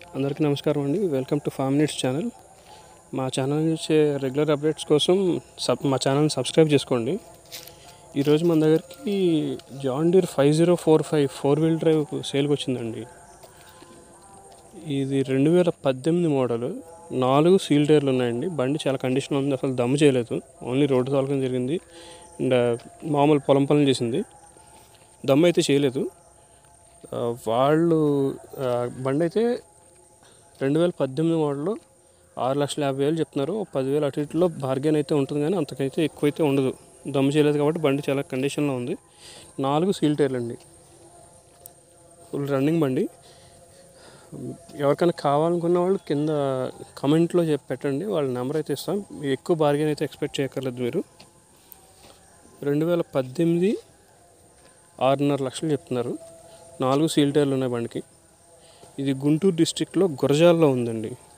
అందరికీ నమస్కారం అండి welcome to farm needs channel మా ఛానల్ ఇచ్చే రెగ్యులర్ అప్డేట్స్ కోసం సబ్ మా ఛానల్ని సబ్స్క్రైబ్ చేసుకోండి ఈరోజు మన దగ్గరికి John Deere five zero four five four wheel drive సేల్కి వచ్చిందండి ఇది రెండు వేల పద్దెనిమిది మోడల్ నాలుగు సీల్ టైర్లు ఉన్నాయండి బండి చాలా కండిషన్లో ఉంది అసలు దమ్ము చేయలేదు ఓన్లీ రోడ్డు తోలకం జరిగింది అండ్ మామూలు పొలం పనులు చేసింది దమ్ము అయితే చేయలేదు ఆ, వాళ్ళు ఆ, బండి అయితే రెండు వేల పద్దెనిమిది మోడల్లో ఆరు లక్షల యాభై వేలు చెప్తున్నారు ఓ పదివేలు అటు ఇటులో బార్గెన్ అయితే ఉంటుంది కానీ అంతకైతే ఎక్కువైతే ఉండదు దమ్ము చేయలేదు కాబట్టి బండి చాలా కండిషన్లో ఉంది నాలుగు సీల్ టైర్లు అండి ఫుల్ రన్నింగ్ బండి ఎవరికైనా కావాలనుకున్న వాళ్ళు కింద కమెంట్లో చెప్పి పెట్టండి వాళ్ళ నెంబర్ అయితే ఇస్తాం ఎక్కువ బార్గెన్ అయితే ఎక్స్పెక్ట్ చేయక్కర్లేదు మీరు రెండు వేల పద్దెనిమిది ఆరున్నర లక్షలు చెప్తున్నారు నాలుగు సీల్ టైర్లు ఉన్నాయి బండికి ఇది గుంటూరు డిస్టిక్లో గురజాల్లో ఉందండి